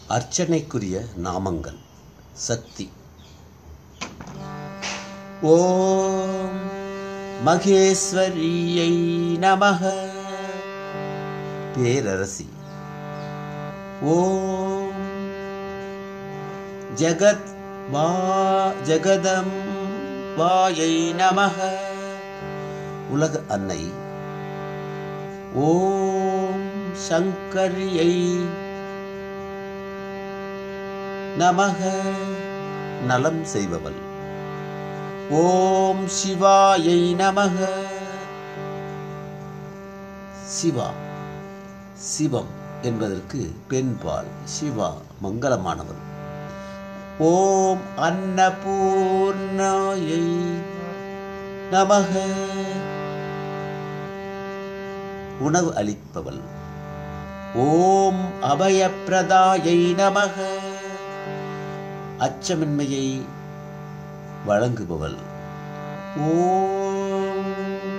அர்ச்சனைக்குரிய நாமங்கள் சக்தி ஓம் மகேஸ்வரியை நமக பேரரசி ஓம் ஜகத் வா ஜகதம் வாயை நமக உலக அன்னை ஓம் சங்கரியை நமக நலம் செய்பவள் ஓம் சிவாயை நமக சிவா சிவம் என்பதற்கு பெண்பால் சிவா மங்களமானவள் ஓம் அன்னபூர்ணாயை நமக உணவு அளிப்பவள் ஓம் அபயப்பிரதாயை நமக அச்சமின்மையை வழங்குபவள் ஓம்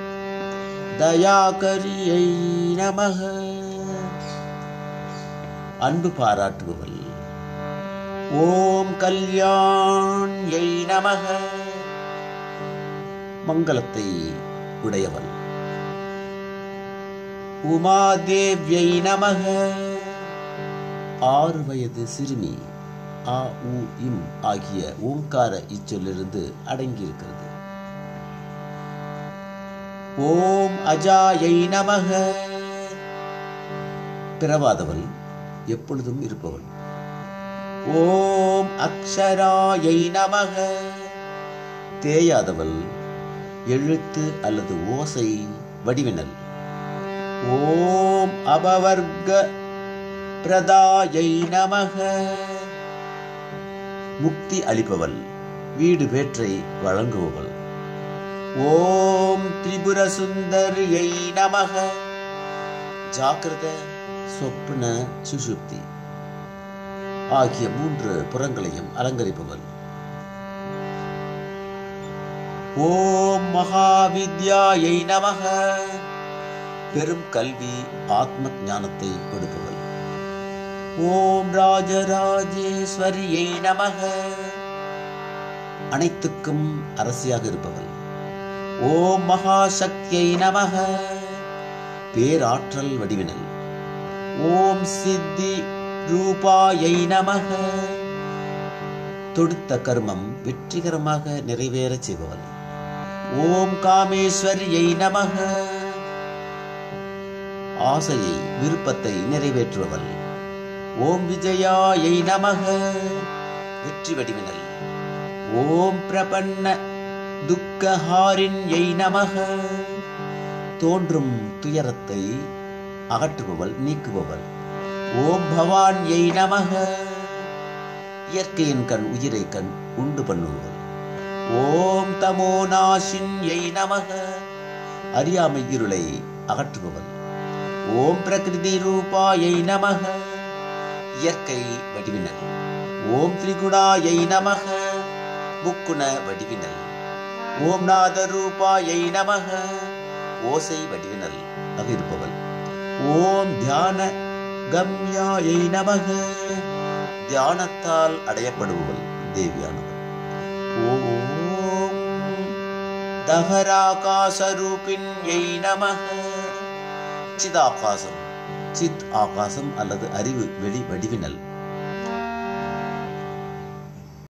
தயாகரியை நமக அன்பு பாராட்டுபவள் ஓம் கல்யாண்யை நமக மங்களத்தை உடையவள் உமாதேவியை நமக ஆறு வயது சிறுமி ஆ உ இம் ஆகிய ஓங்கார இச்சொல்லிருந்து அடங்கியிருக்கிறது ஓம் அஜாயை நமக பிறவாதவள் எப்பொழுதும் இருப்பவள் ஓம் அக்ஷராயை நமக தேயாதவள் எழுத்து அல்லது ஓசை வடிவினல் ஓம் அபவர்க்க பிரதாயை நமக முக்தி அளிப்பவள் வீடு பேற்றை வழங்குபவள் ஓம் திரிபுர சுந்தரியை நமக ஜாக்கிரத சொப்ன சுசுப்தி ஆகிய மூன்று புறங்களையும் அலங்கரிப்பவள் ஓம் மகாவித்யாயை நமக பெரும் கல்வி ஆத்ம ஞானத்தை கொடுப்பவள் ஓம் ராஜராஜேஸ்வரியை நமக அனைத்துக்கும் அரசியாக இருப்பவள் ஓம் மகாசக்தியை நமக பேராற்றல் வடிவினல் ஓம் சித்தி ரூபாயை நமக தொடுத்த கர்மம் வெற்றிகரமாக நிறைவேறச் செய்பவள் ஓம் காமேஸ்வரியை நமக ஆசையை விருப்பத்தை நிறைவேற்றுபவள் ஓம் விஜயாயை நமக வெற்றி வடிவினல் ஓம் பிரபன்ன துக்கஹாரிண்யை நமக தோன்றும் துயரத்தை அகற்றுபவள் நீக்குபவள் ஓம் பவான்யை நமக இயற்கையின் கண் உயிரை கண் உண்டு பண்ணுபவள் ஓம் தமோநாசின்யை நமக அறியாமை இருளை அகற்றுபவள் ஓம் பிரகிருதி ரூபாயை நமக இயற்கை வடிவினல் ஓம் திரிகுணாயை நமக முக்குண வடிவினல் ஓம் நாத ரூபாயை நமக ஓசை வடிவினல் ஆக இருப்பவள் ஓம் தியான கம்யாயை நமக தியானத்தால் அடையப்படுபவள் தேவியானவள் ஓம் தகராகாசரூபிண்யை நமக சிதாகாசம் சித் ஆகாசம் அல்லது அறிவு வெளி வடிவினல்